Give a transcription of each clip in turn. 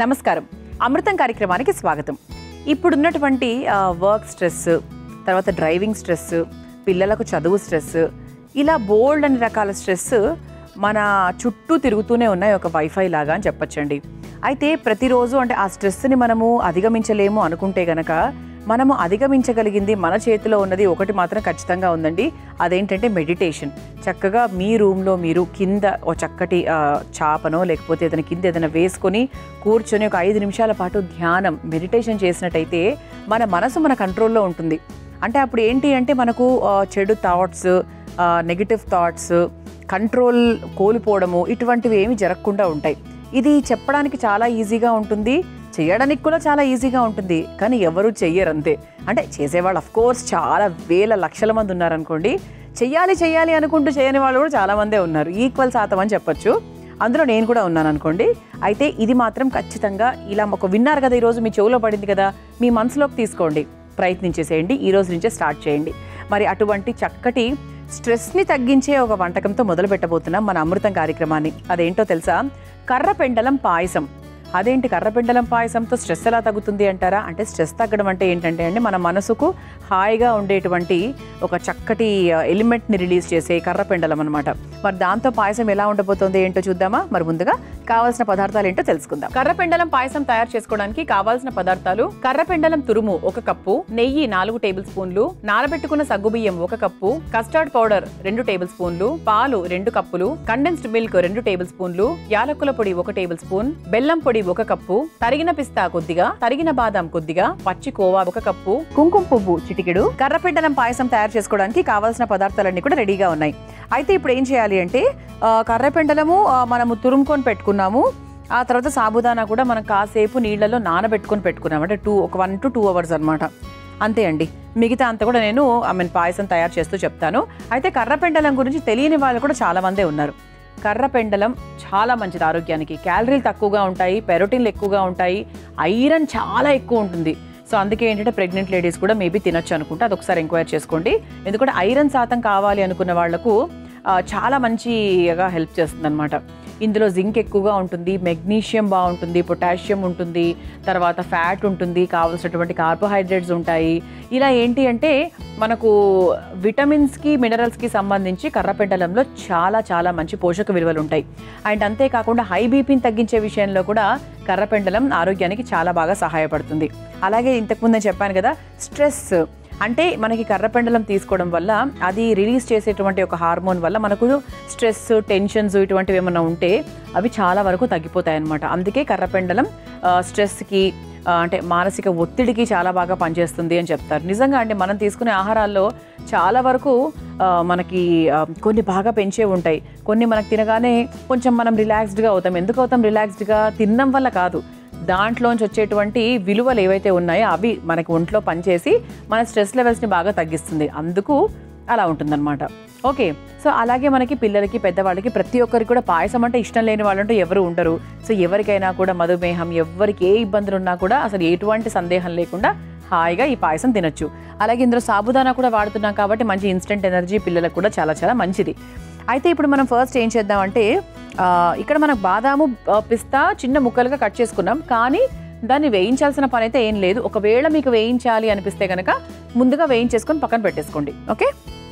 నమస్కారం అమృతం కార్యక్రమానికి స్వాగతం ఇప్పుడున్నటువంటి ఆ, వర్క్ స్ట్రెస్ తర్వాత డ్రైవింగ్ స్ట్రెస్ పిల్లలకు చదువు స్ట్రెస్ ఇలా బోల్డ్ అన్ని రకాల స్ట్రెస్ మన చుట్టూ తిరుగుతూనే ఉన్నాయి ఒక వైఫై లాగా అని చెప్పొచ్చండి అయితే ప్రతిరోజు అంటే ఆ స్ట్రెస్ని మనము అధిగమించలేము అనుకుంటే గనక మనము అధిగమించగలిగింది మన చేతిలో ఉన్నది ఒకటి మాత్రం ఖచ్చితంగా ఉందండి అదేంటంటే మెడిటేషన్ చక్కగా మీ రూమ్లో మీరు కింద ఓ చక్కటి ఆ, చాపనో లేకపోతే ఏదైనా కింద ఏదైనా వేసుకొని కూర్చొని ఒక ఐదు నిమిషాల పాటు ధ్యానం మెడిటేషన్ చేసినట్టయితే మన మనసు మన కంట్రోల్లో ఉంటుంది అంటే అప్పుడు ఏంటి అంటే మనకు ఆ, చెడు థాట్స్ నెగిటివ్ థాట్స్ కంట్రోల్ కోల్పోవడము ఇటువంటివి ఏమి జరగకుండా ఉంటాయి ఇది చెప్పడానికి చాలా ఈజీగా ఉంటుంది చేయడానికి కూడా చాలా ఈజీగా ఉంటుంది కానీ ఎవరు చెయ్యరు అంతే అంటే చేసేవాళ్ళు అఫ్ కోర్స్ చాలా వేల లక్షల మంది ఉన్నారనుకోండి చెయ్యాలి చెయ్యాలి అనుకుంటూ చేయని వాళ్ళు కూడా చాలామందే ఉన్నారు ఈక్వల్ శాతం అని చెప్పొచ్చు అందులో నేను కూడా ఉన్నాను అనుకోండి అయితే ఇది మాత్రం ఖచ్చితంగా ఇలా ఒక విన్నారు కదా ఈరోజు మీ చెవులో పడింది కదా మీ మనసులోకి తీసుకోండి ప్రయత్నించేసేయండి ఈ రోజు నుంచే స్టార్ట్ చేయండి మరి అటువంటి చక్కటి స్ట్రెస్ని తగ్గించే ఒక వంటకంతో మొదలు పెట్టబోతున్నాం మన అమృతం కార్యక్రమాన్ని అదేంటో తెలుసా కర్ర పెండలం పాయసం అదేంటి కర్రపెండలం పాయసంతో స్ట్రెస్ ఎలా తగ్గుతుంది అంటారా అంటే స్ట్రెస్ తగ్గడం అంటే ఏంటంటే అండి మన మనసుకు హాయిగా ఉండేటువంటి ఒక చక్కటి ఎలిమెంట్ని రిలీజ్ చేసే కర్రపెండలం అనమాట మరి దాంతో పాయసం ఎలా ఉండబోతోంది ఏంటో చూద్దామా మరి ముందుగా కావాల్సిన పదార్థాలు ఏంటో తెలుసుకుందాం కర్రపెండలం పాయసం తయారు చేసుకోవడానికి కావాల్సిన పదార్థాలు కర్రపెండలం తురుము ఒక కప్పు నెయ్యి నాలుగు టేబుల్ స్పూన్లు నానబెట్టుకున్న సగ్గుబియ్యం ఒక కప్పు కస్టర్డ్ పౌడర్ రెండు టేబుల్ స్పూన్లు పాలు రెండు కప్పులు కండెన్స్డ్ మిల్క్ రెండు టేబుల్ స్పూన్లు యాలకుల పొడి ఒక టేబుల్ స్పూన్ బెల్లం పొడి ఒక కప్పు తరిగిన పిస్తా కొద్దిగా తరిగిన బాదాం కొద్దిగా పచ్చి కోవా ఒక కప్పు కుంకుమ పువ్వు చిటికెడు కర్రపెండలం పాయసం తయారు చేసుకోవడానికి కావాల్సిన పదార్థాలన్నీ కూడా రెడీగా ఉన్నాయి అయితే ఇప్పుడు ఏం చేయాలి అంటే ఆ, కర్రపెండలము ఆ, మనము తురుముకొని పెట్టుకున్నాము ఆ తర్వాత సాబుదానా కూడా మనం కాసేపు నీళ్ళలో నానబెట్టుకొని పెట్టుకున్నాం అంటే టూ ఒక వన్ టు టూ అవర్స్ అనమాట అంతే అండి మిగతా అంతా కూడా నేను ఐ మీన్ పాయసం తయారు చేస్తూ చెప్తాను అయితే కర్రపెండలం గురించి తెలియని వాళ్ళు కూడా చాలా మందే ఉన్నారు కర్రపెండలం చాలా మంచిది ఆరోగ్యానికి క్యాలరీలు తక్కువగా ఉంటాయి పెరోటీన్లు ఎక్కువగా ఉంటాయి ఐరన్ చాలా ఎక్కువ ఉంటుంది సో అందుకే ఏంటంటే ప్రెగ్నెంట్ లేడీస్ కూడా మేబీ తినొచ్చు అనుకుంటే అది ఒకసారి ఎంక్వైరీ చేసుకోండి ఎందుకంటే ఐరన్ శాతం కావాలి అనుకున్న వాళ్లకు ఆ, చాలా మంచిగా హెల్ప్ చేస్తుంది అనమాట ఇందులో జింక్ ఎక్కువగా ఉంటుంది మెగ్నీషియం బాగుంటుంది పొటాషియం ఉంటుంది తర్వాత ఫ్యాట్ ఉంటుంది కావలసినటువంటి కార్బోహైడ్రేట్స్ ఉంటాయి ఇలా ఏంటి అంటే మనకు విటమిన్స్కి మినరల్స్కి సంబంధించి కర్రపెండలంలో చాలా చాలా మంచి పోషక విలువలు ఉంటాయి అండ్ అంతేకాకుండా హై బీపీని తగ్గించే విషయంలో కూడా కర్రపెండలం ఆరోగ్యానికి చాలా బాగా సహాయపడుతుంది అలాగే ఇంతకుముందు నేను చెప్పాను కదా స్ట్రెస్ అంటే మనకి కర్రపెండలం తీసుకోవడం వల్ల అది రిలీజ్ చేసేటువంటి ఒక హార్మోన్ వల్ల మనకు స్ట్రెస్ టెన్షన్స్ ఇటువంటివి ఏమైనా ఉంటే అవి చాలా వరకు తగ్గిపోతాయి అన్నమాట అందుకే కర్రపెండలం ఆ, స్ట్రెస్కి ఆ, అంటే మానసిక ఒత్తిడికి చాలా బాగా పనిచేస్తుంది అని చెప్తారు నిజంగా అంటే మనం తీసుకునే ఆహారాల్లో చాలా వరకు ఆ, మనకి ఆ, కొన్ని బాగా పెంచే ఉంటాయి కొన్ని మనకు తినగానే కొంచెం మనం రిలాక్స్డ్గా అవుతాం ఎందుకు అవుతాం రిలాక్స్డ్గా తినడం వల్ల కాదు దాంట్లోంచి వచ్చేటువంటి విలువలు ఏవైతే ఉన్నాయో అవి మనకి ఒంట్లో పనిచేసి మన స్ట్రెస్ లెవెల్స్ని బాగా తగ్గిస్తుంది అందుకు అలా ఉంటుందన్నమాట ఓకే సో అలాగే మనకి పిల్లలకి పెద్దవాళ్ళకి ప్రతి ఒక్కరికి కూడా పాయసం అంటే ఇష్టం లేని వాళ్ళంటూ ఎవరు ఉండరు సో ఎవరికైనా కూడా మధుమేహం ఎవరికి ఏ ఇబ్బందులు ఉన్నా కూడా అసలు ఎటువంటి సందేహం లేకుండా హాయిగా ఈ పాయసం తినొచ్చు అలాగే ఇందులో సాబుదానా కూడా వాడుతున్నాం కాబట్టి మంచి ఇన్స్టెంట్ ఎనర్జీ పిల్లలకు కూడా చాలా చాలా మంచిది అయితే ఇప్పుడు మనం ఫస్ట్ ఏం చేద్దామంటే ఆ, ఇక్కడ మనకు బాదాము ఆ, పిస్తా చిన్న ముక్కలుగా కట్ చేసుకున్నాం కానీ దాన్ని వేయించాల్సిన పని అయితే ఏం లేదు ఒకవేళ మీకు వేయించాలి అనిపిస్తే కనుక ముందుగా వేయించేసుకొని పక్కన పెట్టేసుకోండి ఓకే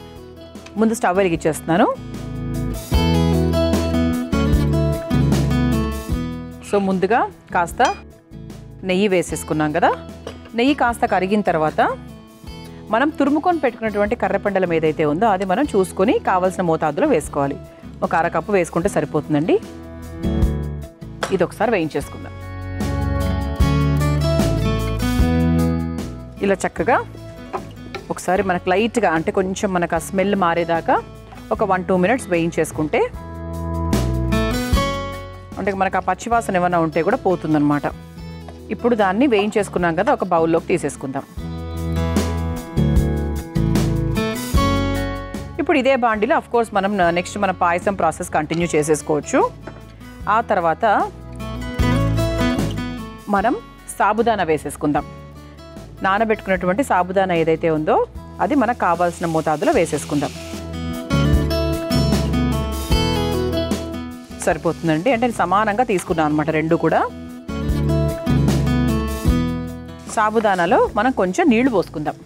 ముందు స్టవ్ వెలిగించేస్తున్నాను సో ముందుగా కాస్త నెయ్యి వేసేసుకున్నాం కదా నెయ్యి కాస్త కరిగిన తర్వాత మనం తురుముకొని పెట్టుకున్నటువంటి కర్రపెండలం ఏదైతే ఉందో అది మనం చూసుకొని కావాల్సిన మోతాదులో వేసుకోవాలి ఒక అరకప్పు వేసుకుంటే సరిపోతుందండి ఇది ఒకసారి వేయించేసుకుందాం ఇలా చక్కగా ఒకసారి మనకు లైట్గా అంటే కొంచెం మనకు ఆ స్మెల్ మారేదాకా ఒక వన్ టూ మినిట్స్ వేయించేసుకుంటే అంటే మనకు ఆ పచ్చివాసన ఏమైనా ఉంటే కూడా పోతుందన్నమాట ఇప్పుడు దాన్ని వేయించేసుకున్నాం కదా ఒక బౌల్లోకి తీసేసుకుందాం ఇప్పుడు ఇదే బాండిలో అఫ్ కోర్స్ మనం నెక్స్ట్ మన పాయసం ప్రాసెస్ కంటిన్యూ చేసేసుకోవచ్చు ఆ తర్వాత మనం సాబుదానా వేసేసుకుందాం నానబెట్టుకున్నటువంటి సాబుదానా ఏదైతే ఉందో అది మనకు కావాల్సిన మోతాదులో వేసేసుకుందాం సరిపోతుందండి అంటే నేను సమానంగా తీసుకున్నాను అనమాట రెండు కూడా సాబుదానాలో మనం కొంచెం నీళ్లు పోసుకుందాం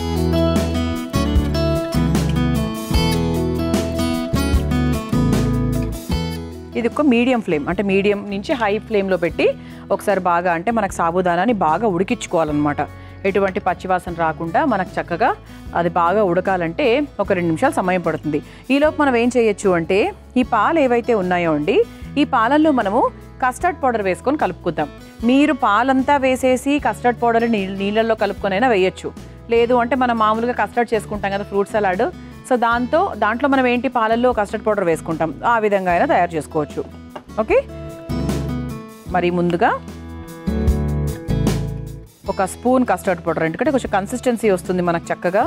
ఇది ఒక మీడియం ఫ్లేమ్ అంటే మీడియం నుంచి హై ఫ్లేమ్లో పెట్టి ఒకసారి బాగా అంటే మనకు సాబుదానాన్ని బాగా ఉడికించుకోవాలన్నమాట ఎటువంటి పచ్చివాసన రాకుండా మనకు చక్కగా అది బాగా ఉడకాలంటే ఒక రెండు నిమిషాలు సమయం పడుతుంది ఈలోపు మనం ఏం చేయొచ్చు అంటే ఈ పాలు ఏవైతే ఉన్నాయో అండి ఈ పాలల్లో మనము కస్టర్డ్ పౌడర్ వేసుకొని కలుపుకుందాం మీరు పాలంతా వేసేసి కస్టర్డ్ పౌడర్ నీళ్ళల్లో కలుపుకొనైనా వేయొచ్చు లేదు అంటే మనం మామూలుగా కస్టర్డ్ చేసుకుంటాం కదా ఫ్రూట్ సలాడ్ సో దాంతో దాంట్లో మనం ఏంటి పాలల్లో కస్టర్డ్ పౌడర్ వేసుకుంటాం ఆ విధంగా అయినా తయారు చేసుకోవచ్చు ఓకే మరి ముందుగా ఒక స్పూన్ కస్టర్డ్ పౌడర్ ఎందుకంటే కొంచెం కన్సిస్టెన్సీ వస్తుంది మనకు చక్కగా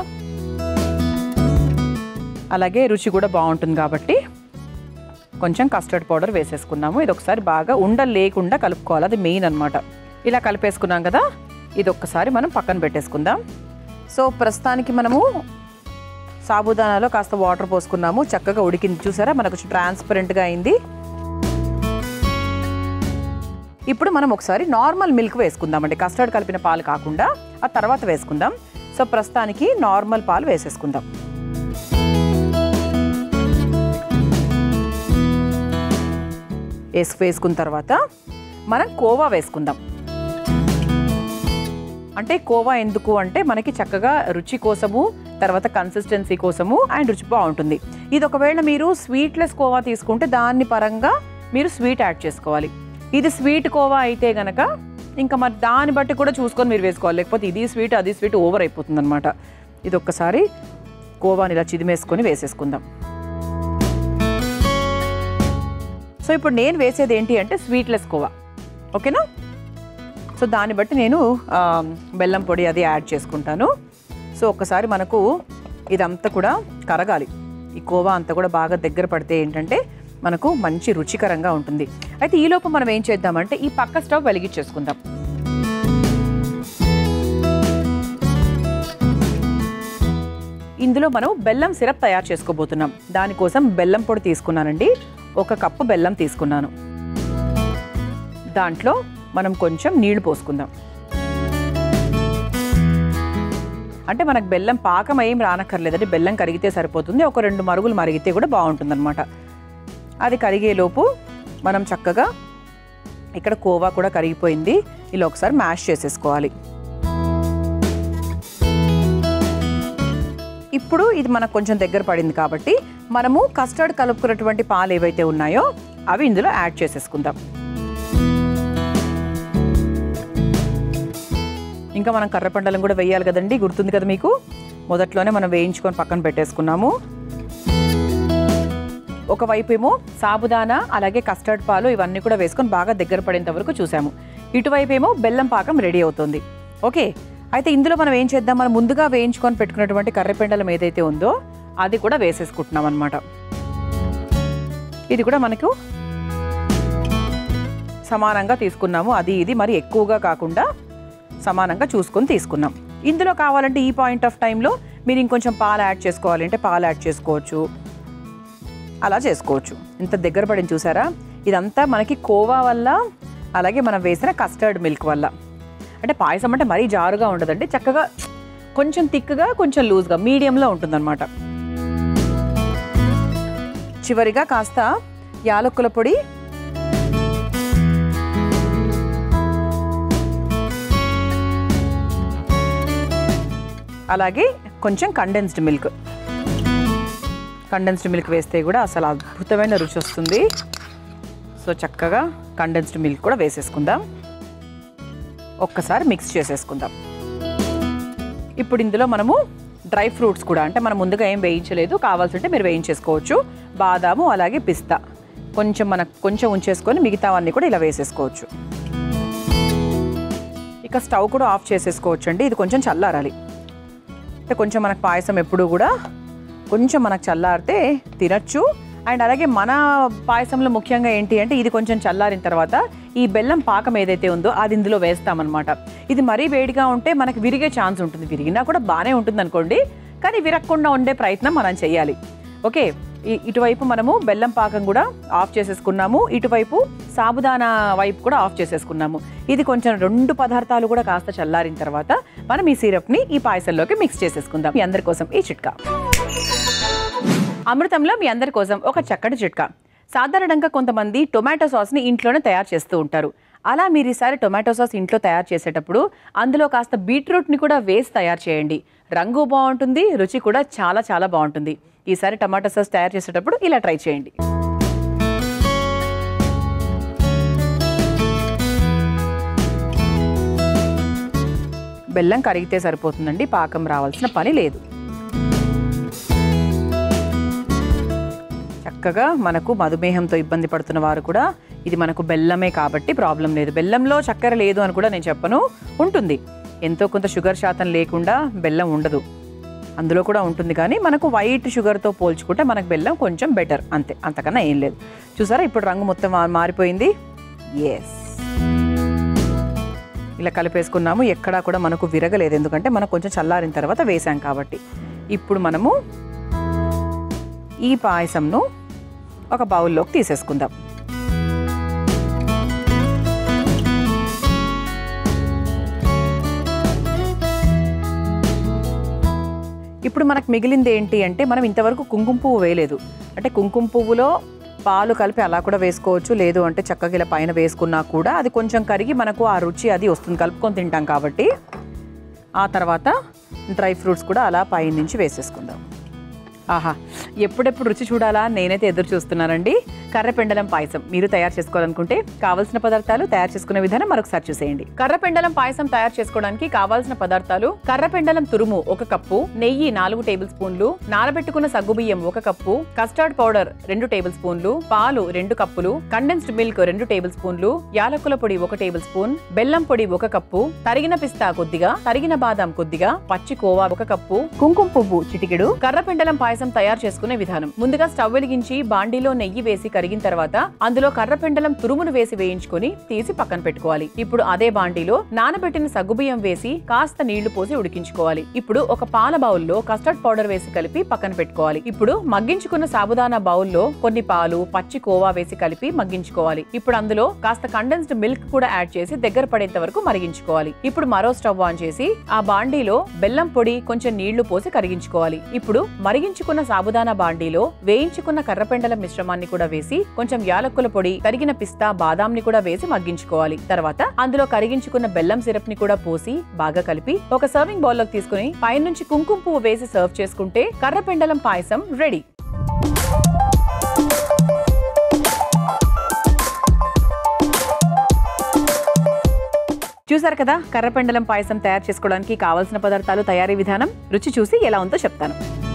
అలాగే రుచి కూడా బాగుంటుంది కాబట్టి కొంచెం కస్టర్డ్ పౌడర్ వేసేసుకున్నాము ఇది ఒకసారి బాగా ఉండలు లేకుండా కలుపుకోవాలి అది మెయిన్ అనమాట ఇలా కలిపేసుకున్నాం కదా ఇది ఒక్కసారి మనం పక్కన పెట్టేసుకుందాం సో ప్రస్తుతానికి మనము సాబుదానాలో కాస్త వాటర్ పోసుకున్నాము చక్కగా ఉడికింది చూసారా మనకు కొంచెం ట్రాన్స్పరెంట్గా అయింది ఇప్పుడు మనం ఒకసారి నార్మల్ మిల్క్ వేసుకుందామండి కస్టర్డ్ కలిపిన పాలు కాకుండా ఆ తర్వాత వేసుకుందాం సో ప్రస్తుతానికి నార్మల్ పాలు వేసేసుకుందాం వేసి వేసుకున్న తర్వాత మనం కోవా వేసుకుందాం అంటే కోవా ఎందుకు అంటే మనకి చక్కగా రుచి కోసము తర్వాత కన్సిస్టెన్సీ కోసము అండ్ రుచి బాగుంటుంది ఇది ఒకవేళ మీరు స్వీట్లెస్ కోవా తీసుకుంటే దాన్ని పరంగా మీరు స్వీట్ యాడ్ చేసుకోవాలి ఇది స్వీట్ కోవా అయితే గనక ఇంకా మరి దాన్ని బట్టి కూడా చూసుకొని మీరు వేసుకోవాలి లేకపోతే ఇది స్వీట్ అది స్వీట్ ఓవర్ అయిపోతుంది అనమాట ఇది ఒక్కసారి కోవాని ఇలా చిదిమేసుకొని వేసేసుకుందాం సో ఇప్పుడు నేను వేసేది ఏంటి అంటే స్వీట్లెస్ కోవా ఓకేనా సో దాన్ని బట్టి నేను ఆ, బెల్లం పొడి అది యాడ్ చేసుకుంటాను సో ఒక్కసారి మనకు ఇదంతా కూడా కరగాలి ఈ కోవా అంతా కూడా బాగా దగ్గర పడితే ఏంటంటే మనకు మంచి రుచికరంగా ఉంటుంది అయితే ఈలోపు మనం ఏం చేద్దామంటే ఈ పక్క స్టవ్ వెలిగించేసుకుందాం ఇందులో మనం బెల్లం సిరప్ తయారు చేసుకోబోతున్నాం దానికోసం బెల్లం పొడి తీసుకున్నానండి ఒక కప్పు బెల్లం తీసుకున్నాను దాంట్లో మనం కొంచెం నీళ్లు పోసుకుందాం అంటే మనకు బెల్లం పాకం ఏం రానక్కర్లేదండి బెల్లం కరిగితే సరిపోతుంది ఒక రెండు మరుగులు మరిగితే కూడా బాగుంటుందన్నమాట అది కరిగేలోపు మనం చక్కగా ఇక్కడ కోవా కూడా కరిగిపోయింది ఇలా ఒకసారి మ్యాష్ చేసేసుకోవాలి ఇప్పుడు ఇది మనకు కొంచెం దగ్గర పడింది కాబట్టి మనము కస్టర్డ్ కలుపుకున్నటువంటి పాలు ఏవైతే ఉన్నాయో అవి ఇందులో యాడ్ చేసేసుకుందాం ఇంకా మనం కర్రపండలం కూడా వేయాలి కదండి గుర్తుంది కదా మీకు మొదట్లోనే మనం వేయించుకొని పక్కన పెట్టేసుకున్నాము ఒకవైపు ఏమో సాబుదానా అలాగే కస్టర్డ్ పాలు ఇవన్నీ కూడా వేసుకొని బాగా దగ్గర పడేంత వరకు చూసాము ఇటువైపు ఏమో బెల్లం పాకం రెడీ అవుతుంది ఓకే అయితే ఇందులో మనం ఏం చేద్దాం మనం ముందుగా వేయించుకొని పెట్టుకున్నటువంటి కర్రపెండలం ఏదైతే ఉందో అది కూడా వేసేసుకుంటున్నాం అనమాట ఇది కూడా మనకు సమానంగా తీసుకున్నాము అది ఇది మరి ఎక్కువగా కాకుండా సమానంగా చూసుకొని తీసుకున్నాం ఇందులో కావాలంటే ఈ పాయింట్ ఆఫ్ టైంలో మీరు ఇంకొంచెం పాలు యాడ్ చేసుకోవాలి అంటే పాలు యాడ్ చేసుకోవచ్చు అలా చేసుకోవచ్చు ఇంత దగ్గర పడింది చూసారా ఇదంతా మనకి కోవా వల్ల అలాగే మనం వేసిన కస్టర్డ్ మిల్క్ వల్ల అంటే పాయసం అంటే మరీ జారుగా ఉండదండి చక్కగా కొంచెం థిక్గా కొంచెం లూజ్గా మీడియంలో ఉంటుందన్నమాట చివరిగా కాస్త యాలక్కుల పొడి అలాగే కొంచెం కండెన్స్డ్ మిల్క్ కండెన్స్డ్ మిల్క్ వేస్తే కూడా అసలు అద్భుతమైన రుచి వస్తుంది సో చక్కగా కండెన్స్డ్ మిల్క్ కూడా వేసేసుకుందాం ఒక్కసారి మిక్స్ చేసేసుకుందాం ఇప్పుడు ఇందులో మనము డ్రై ఫ్రూట్స్ కూడా అంటే మనం ముందుగా ఏం వేయించలేదు కావాల్సింటే మీరు వేయించేసుకోవచ్చు బాదాము అలాగే పిస్తా కొంచెం మనకు కొంచెం ఉంచేసుకొని మిగతావన్నీ కూడా ఇలా వేసేసుకోవచ్చు ఇక స్టవ్ కూడా ఆఫ్ చేసేసుకోవచ్చు అండి ఇది కొంచెం చల్లారాలి అంటే కొంచెం మనకు పాయసం ఎప్పుడు కూడా కొంచెం మనకు చల్లారితే తినచ్చు అండ్ అలాగే మన పాయసంలో ముఖ్యంగా ఏంటి అంటే ఇది కొంచెం చల్లారిన తర్వాత ఈ బెల్లం పాకం ఏదైతే ఉందో అది ఇందులో వేస్తామన్నమాట ఇది మరీ వేడిగా ఉంటే మనకి విరిగే ఛాన్స్ ఉంటుంది విరిగినా కూడా బాగానే ఉంటుంది అనుకోండి కానీ విరగకుండా ఉండే ప్రయత్నం మనం చేయాలి ఓకే ఇ- ఇటువైపు మనము బెల్లం పాకం కూడా ఆఫ్ చేసేసుకున్నాము ఇటువైపు సాబుదానా వైపు కూడా ఆఫ్ చేసేసుకున్నాము ఇది కొంచెం రెండు పదార్థాలు కూడా కాస్త చల్లారిన తర్వాత మనం ఈ సిరప్ని ఈ పాయసంలోకి మిక్స్ చేసేసుకుందాం మీ అందరి కోసం ఈ చిట్కా అమృతంలో మీ అందరి కోసం ఒక చక్కటి చిట్కా సాధారణంగా కొంతమంది టొమాటో సాస్ని ఇంట్లోనే తయారు చేస్తూ ఉంటారు అలా మీరు ఈసారి టొమాటో సాస్ ఇంట్లో తయారు చేసేటప్పుడు అందులో కాస్త బీట్రూట్ని కూడా వేసి తయారు చేయండి రంగు బాగుంటుంది రుచి కూడా చాలా చాలా బాగుంటుంది ఈసారి టమాటో సాస్ తయారు చేసేటప్పుడు ఇలా ట్రై చేయండి బెల్లం కరిగితే సరిపోతుందండి పాకం రావాల్సిన పని లేదు చక్కగా మనకు మధుమేహంతో ఇబ్బంది పడుతున్న వారు కూడా ఇది మనకు బెల్లమే కాబట్టి ప్రాబ్లం లేదు బెల్లంలో చక్కెర లేదు అని కూడా నేను చెప్పను ఉంటుంది ఎంతో కొంత షుగర్ శాతం లేకుండా బెల్లం ఉండదు అందులో కూడా ఉంటుంది కానీ మనకు వైట్ షుగర్తో పోల్చుకుంటే మనకు బెల్లం కొంచెం బెటర్ అంతే అంతకన్నా ఏం లేదు చూసారా ఇప్పుడు రంగు మొత్తం మా- మారిపోయింది ఎస్ ఇలా కలిపేసుకున్నాము ఎక్కడా కూడా మనకు విరగలేదు ఎందుకంటే మనం కొంచెం చల్లారిన తర్వాత వేసాం కాబట్టి ఇప్పుడు మనము ఈ పాయసంను ఒక బౌల్లోకి తీసేసుకుందాం ఇప్పుడు మనకు మిగిలింది ఏంటి అంటే మనం ఇంతవరకు కుంకుమ పువ్వు వేయలేదు అంటే కుంకుమ పువ్వులో పాలు కలిపి అలా కూడా వేసుకోవచ్చు లేదు అంటే చక్కగా ఇలా పైన వేసుకున్నా కూడా అది కొంచెం కరిగి మనకు ఆ రుచి అది వస్తుంది కలుపుకొని తింటాం కాబట్టి ఆ తర్వాత డ్రై ఫ్రూట్స్ కూడా అలా పై నుంచి వేసేసుకుందాం ఆహా ఎప్పుడెప్పుడు రుచి చూడాలా అని నేనైతే ఎదురు చూస్తున్నానండి కర్రపెండలం పాయసం మీరు తయారు చేసుకోవాలనుకుంటే కావాల్సిన పదార్థాలు తయారు చేసుకునే విధానం మరొకసారి చూసేయండి కర్రపెండలం పాయసం తయారు చేసుకోవడానికి కావాల్సిన పదార్థాలు కర్రపెండలం తురుము ఒక కప్పు నెయ్యి నాలుగు టేబుల్ స్పూన్లు నానబెట్టుకున్న సగ్గుబియ్యం ఒక కప్పు కస్టర్డ్ పౌడర్ రెండు టేబుల్ స్పూన్లు పాలు రెండు కప్పులు కండెన్స్డ్ మిల్క్ రెండు టేబుల్ స్పూన్లు యాలకుల పొడి ఒక టేబుల్ స్పూన్ బెల్లం పొడి ఒక కప్పు తరిగిన పిస్తా కొద్దిగా తరిగిన బాదాం కొద్దిగా పచ్చి కోవా ఒక కప్పు కుంకుమ పువ్వు చిటికెడు కర్రపెండలం పాయసం తయారు చేసుకునే విధానం ముందుగా స్టవ్ వెలిగించి బాండీలో నెయ్యి వేసి కరిగిన తర్వాత అందులో కర్రపెండలం తురుమును వేసి వేయించుకొని తీసి పక్కన పెట్టుకోవాలి ఇప్పుడు అదే బాండీలో నానబెట్టిన సగ్గుబియ్యం వేసి కాస్త నీళ్లు పోసి ఉడికించుకోవాలి ఇప్పుడు ఒక పాల బౌల్లో కస్టర్డ్ పౌడర్ వేసి కలిపి పక్కన పెట్టుకోవాలి ఇప్పుడు మగ్గించుకున్న సాబుదానా బౌల్లో కొన్ని పాలు పచ్చి కోవా వేసి కలిపి మగ్గించుకోవాలి ఇప్పుడు అందులో కాస్త కండెన్స్డ్ మిల్క్ కూడా యాడ్ చేసి దగ్గర పడేంత వరకు మరిగించుకోవాలి ఇప్పుడు మరో స్టవ్ ఆన్ చేసి ఆ బాండీలో బెల్లం పొడి కొంచెం నీళ్లు పోసి కరిగించుకోవాలి ఇప్పుడు మరిగించుకున్న సాబుదానా బాండీలో వేయించుకున్న కర్రపెండల మిశ్రమాన్ని కూడా వేసి కొంచెం యాలక్కుల పొడి తరిగిన పిస్తా బాదాం ని కూడా వేసి మగ్గించుకోవాలి తర్వాత అందులో కరిగించుకున్న బెల్లం సిరప్ ని కూడా పోసి బాగా కలిపి ఒక సర్వింగ్ బౌల్ లోకి తీసుకుని పైనుంచి కుంకుమ పువ్వు వేసి సర్వ్ చేసుకుంటే కర్రపెండలం పాయసం రెడీ చూసారు కదా కర్రపెండలం పాయసం తయారు చేసుకోవడానికి కావాల్సిన పదార్థాలు తయారీ విధానం రుచి చూసి ఎలా ఉందో చెప్తాను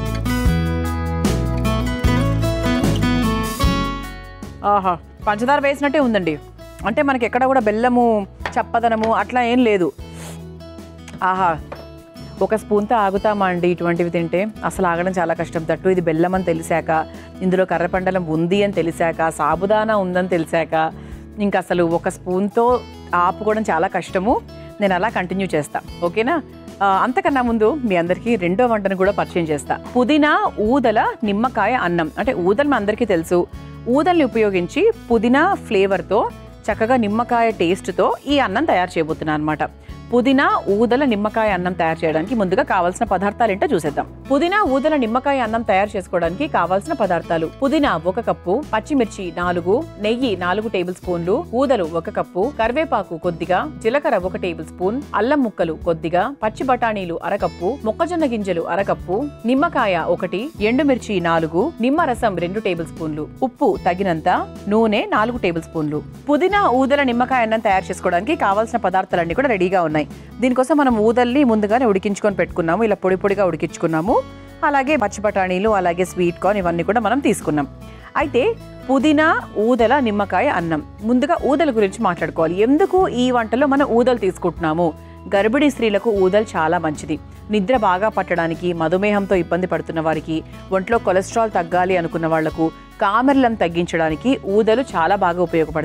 ఆహా పంచదార వేసినట్టే ఉందండి అంటే మనకి ఎక్కడ కూడా బెల్లము చప్పదనము అట్లా ఏం లేదు ఆహా ఒక స్పూన్తో ఆగుతామా అండి ఇటువంటివి తింటే అసలు ఆగడం చాలా కష్టం తట్టు ఇది బెల్లం అని తెలిసాక ఇందులో కర్రపండలం ఉంది అని తెలిసాక సాబుదానా ఉందని తెలిసాక ఇంకా అసలు ఒక స్పూన్తో ఆపుకోవడం చాలా కష్టము నేను అలా కంటిన్యూ చేస్తా ఓకేనా ఆ, అంతకన్నా ముందు మీ అందరికీ రెండో వంటను కూడా పరిచయం చేస్తా పుదీనా ఊదల నిమ్మకాయ అన్నం అంటే ఊదలు మీ అందరికీ తెలుసు ఊదల్ని ఉపయోగించి పుదీనా ఫ్లేవర్తో చక్కగా నిమ్మకాయ టేస్ట్తో ఈ అన్నం తయారు చేయబోతున్నాను అనమాట పుదీనా ఊదల నిమ్మకాయ అన్నం తయారు చేయడానికి ముందుగా కావాల్సిన పదార్థాలు ఏంటో చూసేద్దాం పుదీనా ఊదల నిమ్మకాయ అన్నం తయారు చేసుకోవడానికి కావాల్సిన పదార్థాలు పుదీనా ఒక కప్పు పచ్చిమిర్చి నాలుగు నెయ్యి నాలుగు టేబుల్ స్పూన్లు ఊదలు ఒక కప్పు కరివేపాకు కొద్దిగా జీలకర్ర ఒక టేబుల్ స్పూన్ అల్లం ముక్కలు కొద్దిగా పచ్చి బఠానీలు అరకప్పు మొక్కజొన్న గింజలు అరకప్పు నిమ్మకాయ ఒకటి ఎండుమిర్చి నాలుగు నిమ్మరసం రెండు టేబుల్ స్పూన్లు ఉప్పు తగినంత నూనె నాలుగు టేబుల్ స్పూన్లు పుదీనా ఊదల నిమ్మకాయ అన్నం తయారు చేసుకోవడానికి కావాల్సిన పదార్థాలన్నీ కూడా రెడీగా ఉన్నాయి దీనికోసం మనం ఊదల్ని ముందుగానే ఉడికించుకొని పెట్టుకున్నాము ఇలా పొడి పొడిగా ఉడికించుకున్నాము అలాగే పచ్చి బఠానీలు అలాగే స్వీట్ కార్న్ ఇవన్నీ కూడా మనం తీసుకున్నాం అయితే పుదీనా ఊదల నిమ్మకాయ అన్నం ముందుగా ఊదల గురించి మాట్లాడుకోవాలి ఎందుకు ఈ వంటలో మనం ఊదలు తీసుకుంటున్నాము గర్భిణీ స్త్రీలకు ఊదలు చాలా మంచిది నిద్ర బాగా పట్టడానికి మధుమేహంతో ఇబ్బంది పడుతున్న వారికి ఒంట్లో కొలెస్ట్రాల్ తగ్గాలి అనుకున్న వాళ్లకు కామెర్లను తగ్గించడానికి ఊదలు చాలా బాగా ఉపయోగపడతాయి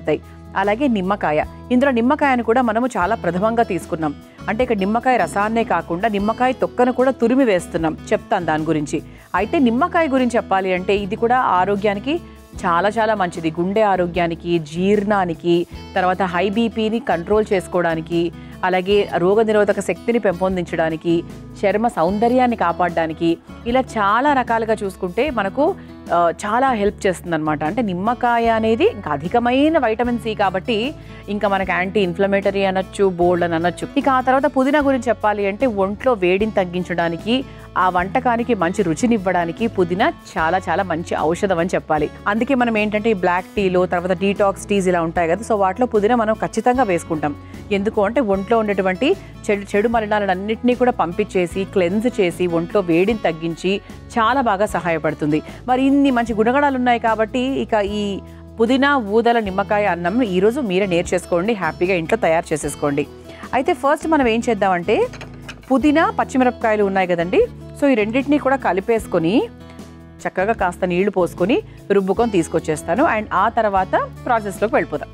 అలాగే నిమ్మకాయ ఇందులో నిమ్మకాయను కూడా మనము చాలా ప్రథమంగా తీసుకున్నాం అంటే ఇక్కడ నిమ్మకాయ రసాన్నే కాకుండా నిమ్మకాయ తొక్కను కూడా తురిమి వేస్తున్నాం చెప్తాను దాని గురించి అయితే నిమ్మకాయ గురించి చెప్పాలి అంటే ఇది కూడా ఆరోగ్యానికి చాలా చాలా మంచిది గుండె ఆరోగ్యానికి జీర్ణానికి తర్వాత హై బీపీని కంట్రోల్ చేసుకోవడానికి అలాగే రోగనిరోధక శక్తిని పెంపొందించడానికి చర్మ సౌందర్యాన్ని కాపాడడానికి ఇలా చాలా రకాలుగా చూసుకుంటే మనకు ఆ, చాలా హెల్ప్ చేస్తుంది అనమాట అంటే నిమ్మకాయ అనేది ఇంకా అధికమైన వైటమిన్ సి కాబట్టి ఇంకా మనకి యాంటీ ఇన్ఫ్లమేటరీ అనొచ్చు బోల్డ్ అని అనొచ్చు ఇక ఆ తర్వాత పుదీనా గురించి చెప్పాలి అంటే ఒంట్లో వేడిని తగ్గించడానికి ఆ వంటకానికి మంచి రుచినివ్వడానికి పుదీనా చాలా చాలా మంచి ఔషధం అని చెప్పాలి అందుకే మనం ఏంటంటే ఈ బ్లాక్ టీలో తర్వాత డీటాక్స్ టీస్ ఇలా ఉంటాయి కదా సో వాటిలో పుదీనా మనం ఖచ్చితంగా వేసుకుంటాం ఎందుకు అంటే ఒంట్లో ఉండేటువంటి చెడు చెడు మలినాలన్నింటినీ కూడా పంపించేసి క్లెన్స్ చేసి ఒంట్లో వేడిని తగ్గించి చాలా బాగా సహాయపడుతుంది మరి ఇన్ని మంచి గుణగణాలు ఉన్నాయి కాబట్టి ఇక ఈ పుదీనా ఊదల నిమ్మకాయ అన్నం ఈరోజు మీరే నేర్చేసుకోండి హ్యాపీగా ఇంట్లో తయారు చేసేసుకోండి అయితే ఫస్ట్ మనం ఏం చేద్దామంటే పుదీనా పచ్చిమిరపకాయలు ఉన్నాయి కదండి సో ఈ రెండింటినీ కూడా కలిపేసుకొని చక్కగా కాస్త నీళ్లు పోసుకొని రుబ్బుకొని తీసుకొచ్చేస్తాను అండ్ ఆ తర్వాత ప్రాసెస్లోకి వెళ్ళిపోదాం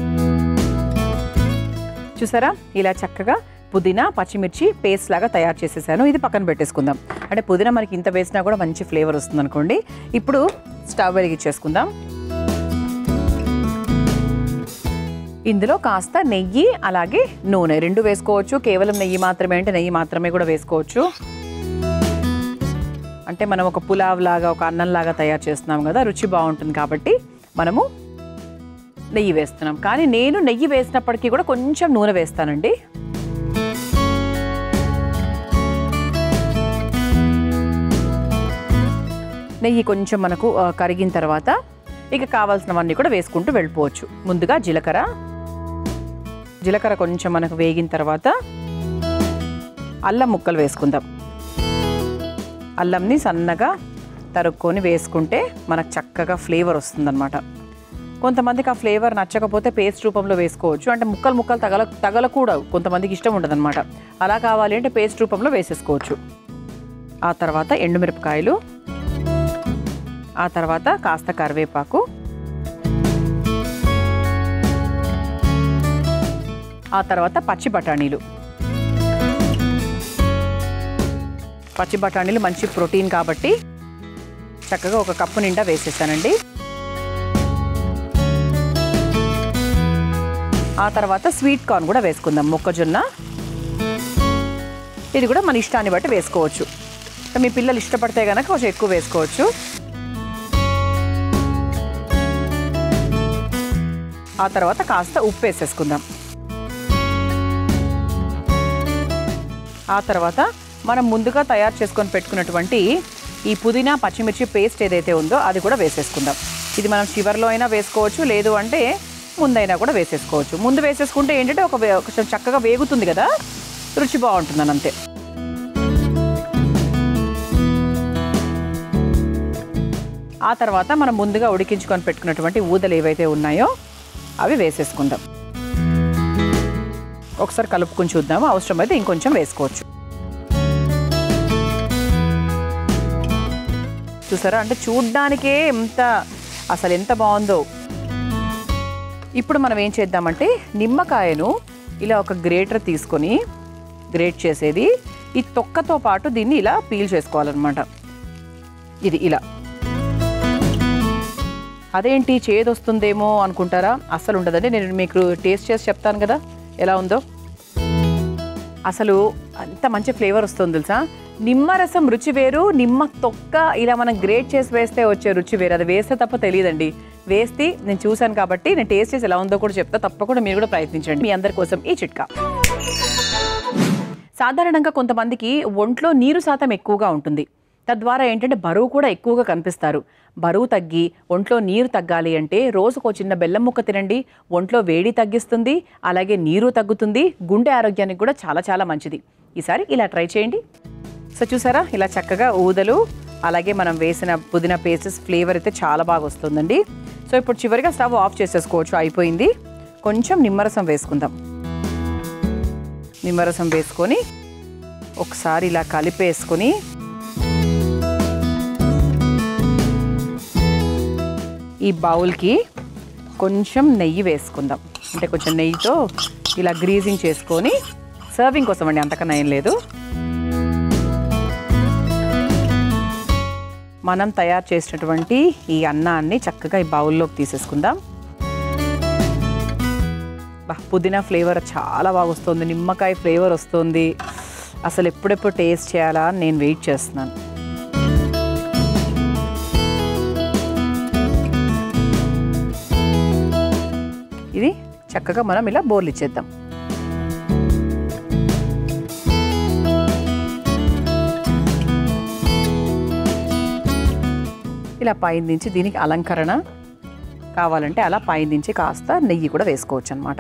చూసారా ఇలా చక్కగా పుదీనా పచ్చిమిర్చి పేస్ట్ లాగా తయారు చేసేసాను ఇది పక్కన పెట్టేసుకుందాం అంటే పుదీనా మనకి ఇంత వేసినా కూడా మంచి ఫ్లేవర్ వస్తుంది అనుకోండి ఇప్పుడు స్టవ్ వెలిగించేసుకుందాం ఇందులో కాస్త నెయ్యి అలాగే నూనె రెండు వేసుకోవచ్చు కేవలం నెయ్యి మాత్రమే అంటే నెయ్యి మాత్రమే కూడా వేసుకోవచ్చు అంటే మనం ఒక పులావ్ లాగా ఒక అన్నం లాగా తయారు చేస్తున్నాం కదా రుచి బాగుంటుంది కాబట్టి మనము నెయ్యి వేస్తున్నాం కానీ నేను నెయ్యి వేసినప్పటికీ కూడా కొంచెం నూనె వేస్తానండి నెయ్యి కొంచెం మనకు ఆ, కరిగిన తర్వాత ఇక కావాల్సినవన్నీ కూడా వేసుకుంటూ వెళ్ళిపోవచ్చు ముందుగా జీలకర్ర జీలకర్ర కొంచెం మనకు వేగిన తర్వాత అల్లం ముక్కలు వేసుకుందాం అల్లంని సన్నగా తరుక్కొని వేసుకుంటే మనకు చక్కగా ఫ్లేవర్ వస్తుందన్నమాట కొంతమందికి ఆ ఫ్లేవర్ నచ్చకపోతే పేస్ట్ రూపంలో వేసుకోవచ్చు అంటే ముక్కలు ముక్కలు తగల తగలకూడదు కొంతమందికి ఇష్టం ఉండదన్నమాట అలా కావాలి అంటే పేస్ట్ రూపంలో వేసేసుకోవచ్చు ఆ తర్వాత ఎండుమిరపకాయలు ఆ తర్వాత కాస్త కరివేపాకు ఆ తర్వాత పచ్చి బఠానీలు పచ్చి బఠానీలు మంచి ప్రోటీన్ కాబట్టి చక్కగా ఒక కప్పు నిండా వేసేసానండి ఆ తర్వాత స్వీట్ కార్న్ కూడా వేసుకుందాం మొక్కజొన్న ఇది కూడా మన ఇష్టాన్ని బట్టి వేసుకోవచ్చు మీ పిల్లలు ఇష్టపడితే కనుక కొంచెం ఎక్కువ వేసుకోవచ్చు ఆ తర్వాత కాస్త ఉప్పు వేసేసుకుందాం ఆ తర్వాత మనం ముందుగా తయారు చేసుకొని పెట్టుకున్నటువంటి ఈ పుదీనా పచ్చిమిర్చి పేస్ట్ ఏదైతే ఉందో అది కూడా వేసేసుకుందాం ఇది మనం చివర్లో అయినా వేసుకోవచ్చు లేదు అంటే ముందైనా కూడా వేసేసుకోవచ్చు ముందు వేసేసుకుంటే ఏంటంటే ఒక వే- కొంచెం చక్కగా వేగుతుంది కదా రుచి బాగుంటుందని అంతే ఆ తర్వాత మనం ముందుగా ఉడికించుకొని పెట్టుకున్నటువంటి ఊదలు ఏవైతే ఉన్నాయో అవి వేసేసుకుందాం ఒకసారి కలుపుకొని చూద్దాము అవసరమైతే ఇంకొంచెం వేసుకోవచ్చు చూసారా అంటే చూడ్డానికే ఎంత అసలు ఎంత బాగుందో ఇప్పుడు మనం ఏం చేద్దామంటే నిమ్మకాయను ఇలా ఒక గ్రేటర్ తీసుకొని గ్రేట్ చేసేది ఈ తొక్కతో పాటు దీన్ని ఇలా పీల్ చేసుకోవాలన్నమాట ఇది ఇలా అదేంటి చేదు వస్తుందేమో అనుకుంటారా అస్సలు ఉండదండి నేను మీకు టేస్ట్ చేసి చెప్తాను కదా ఎలా ఉందో అసలు అంత మంచి ఫ్లేవర్ వస్తుంది తెలుసా నిమ్మరసం రుచి వేరు నిమ్మ తొక్క ఇలా మనం గ్రేట్ చేసి వేస్తే వచ్చే రుచి వేరు అది వేస్తే తప్ప తెలియదండి వేస్తే నేను చూశాను కాబట్టి నేను టేస్ట్ చేసి ఎలా ఉందో కూడా చెప్తా తప్పకుండా మీరు కూడా ప్రయత్నించండి మీ అందరి కోసం ఈ చిట్కా సాధారణంగా కొంతమందికి ఒంట్లో నీరు శాతం ఎక్కువగా ఉంటుంది తద్వారా ఏంటంటే బరువు కూడా ఎక్కువగా కనిపిస్తారు బరువు తగ్గి ఒంట్లో నీరు తగ్గాలి అంటే రోజుకో చిన్న బెల్లం ముక్క తినండి ఒంట్లో వేడి తగ్గిస్తుంది అలాగే నీరు తగ్గుతుంది గుండె ఆరోగ్యానికి కూడా చాలా చాలా మంచిది ఈసారి ఇలా ట్రై చేయండి సో చూసారా ఇలా చక్కగా ఊదలు అలాగే మనం వేసిన పుదీనా పేస్టెస్ ఫ్లేవర్ అయితే చాలా బాగా వస్తుందండి సో ఇప్పుడు చివరిగా స్టవ్ ఆఫ్ చేసేసుకోవచ్చు అయిపోయింది కొంచెం నిమ్మరసం వేసుకుందాం నిమ్మరసం వేసుకొని ఒకసారి ఇలా కలిపేసుకొని ఈ బౌల్కి కొంచెం నెయ్యి వేసుకుందాం అంటే కొంచెం నెయ్యితో ఇలా గ్రీజింగ్ చేసుకొని సర్వింగ్ కోసం అండి అంతకన్నా ఏం లేదు మనం తయారు చేసినటువంటి ఈ అన్నాన్ని చక్కగా ఈ బౌల్లోకి తీసేసుకుందాం బా పుదీనా ఫ్లేవర్ చాలా బాగా వస్తుంది నిమ్మకాయ ఫ్లేవర్ వస్తుంది అసలు ఎప్పుడెప్పుడు టేస్ట్ చేయాలా అని నేను వెయిట్ చేస్తున్నాను ఇది చక్కగా మనం ఇలా బోర్లు ఇచ్చేద్దాం ఇలా పైన నుంచి దీనికి అలంకరణ కావాలంటే అలా పైన నుంచి కాస్త నెయ్యి కూడా వేసుకోవచ్చు అనమాట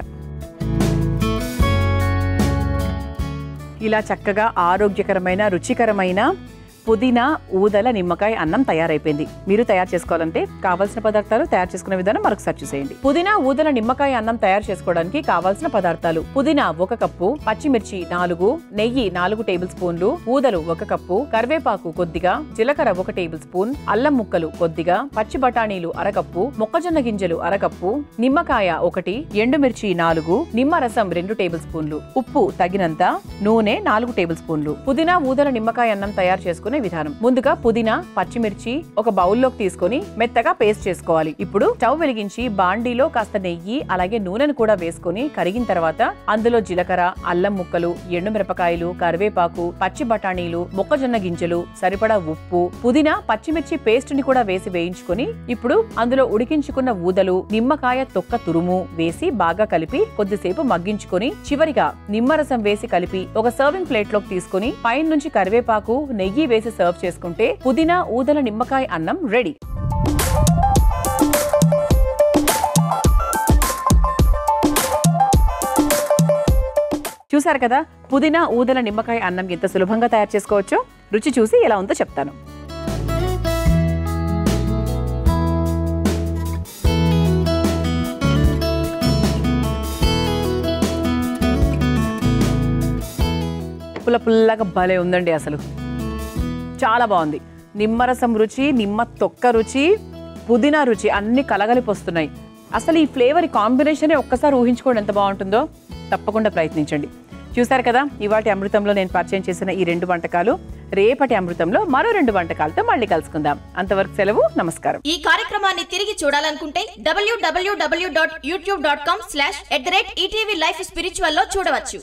ఇలా చక్కగా ఆరోగ్యకరమైన రుచికరమైన పుదీనా ఊదల నిమ్మకాయ అన్నం తయారైపోయింది మీరు తయారు చేసుకోవాలంటే కావాల్సిన పదార్థాలు తయారు చేసుకునే విధానం మరొకసారి చూసేయండి పుదీనా ఊదల నిమ్మకాయ అన్నం తయారు చేసుకోవడానికి కావాల్సిన పదార్థాలు పుదీనా ఒక కప్పు పచ్చిమిర్చి నాలుగు నెయ్యి నాలుగు టేబుల్ స్పూన్లు ఊదలు ఒక కప్పు కరివేపాకు కొద్దిగా జీలకర్ర ఒక టేబుల్ స్పూన్ అల్లం ముక్కలు కొద్దిగా పచ్చి బఠానీలు అరకప్పు మొక్కజొన్న గింజలు అరకప్పు నిమ్మకాయ ఒకటి ఎండుమిర్చి నాలుగు నిమ్మరసం రెండు టేబుల్ స్పూన్లు ఉప్పు తగినంత నూనె నాలుగు టేబుల్ స్పూన్లు పుదీనా ఊదల నిమ్మకాయ అన్నం తయారు చేసుకునే విధానం ముందుగా పుదీనా పచ్చిమిర్చి ఒక బౌల్లోకి తీసుకొని మెత్తగా పేస్ట్ చేసుకోవాలి ఇప్పుడు స్టవ్ వెలిగించి బాండీలో కాస్త నెయ్యి అలాగే నూనెను కూడా వేసుకొని కరిగిన తర్వాత అందులో జీలకర్ర అల్లం ముక్కలు ఎండుమిరపకాయలు కరివేపాకు పచ్చి బఠానీలు మొక్కజొన్న గింజలు సరిపడా ఉప్పు పుదీనా పచ్చిమిర్చి పేస్ట్ ని కూడా వేసి వేయించుకొని ఇప్పుడు అందులో ఉడికించుకున్న ఊదలు నిమ్మకాయ తొక్క తురుము వేసి బాగా కలిపి కొద్దిసేపు మగ్గించుకొని చివరిగా నిమ్మరసం వేసి కలిపి ఒక సర్వింగ్ ప్లేట్ లోకి తీసుకొని పైన నుంచి కరివేపాకు నెయ్యి వేసి సర్వ్ చేసుకుంటే పుదీనా ఊదల నిమ్మకాయ అన్నం రెడీ చూసారు కదా పుదీనా ఊదల నిమ్మకాయ అన్నం ఎంత సులభంగా తయారు చేసుకోవచ్చో రుచి చూసి ఎలా ఉందో చెప్తాను పుల్ల పుల్లగా భలే ఉందండి అసలు చాలా బాగుంది నిమ్మరసం రుచి నిమ్మ తొక్క రుచి పుదీనా రుచి అన్ని కలగలిపి వస్తున్నాయి అసలు ఈ ఫ్లేవర్ కాంబినేషనే ఒక్కసారి ఊహించుకోండి ఎంత బాగుంటుందో తప్పకుండా ప్రయత్నించండి చూసారు కదా ఇవాటి అమృతంలో నేను పరిచయం చేసిన ఈ రెండు వంటకాలు రేపటి అమృతంలో మరో రెండు వంటకాలతో మళ్ళీ కలుసుకుందాం అంతవరకు సెలవు నమస్కారం ఈ కార్యక్రమాన్ని తిరిగి చూడాలనుకుంటే W W W dot YouTube dot com slash at the rate ETV life spiritual లో చూడవచ్చు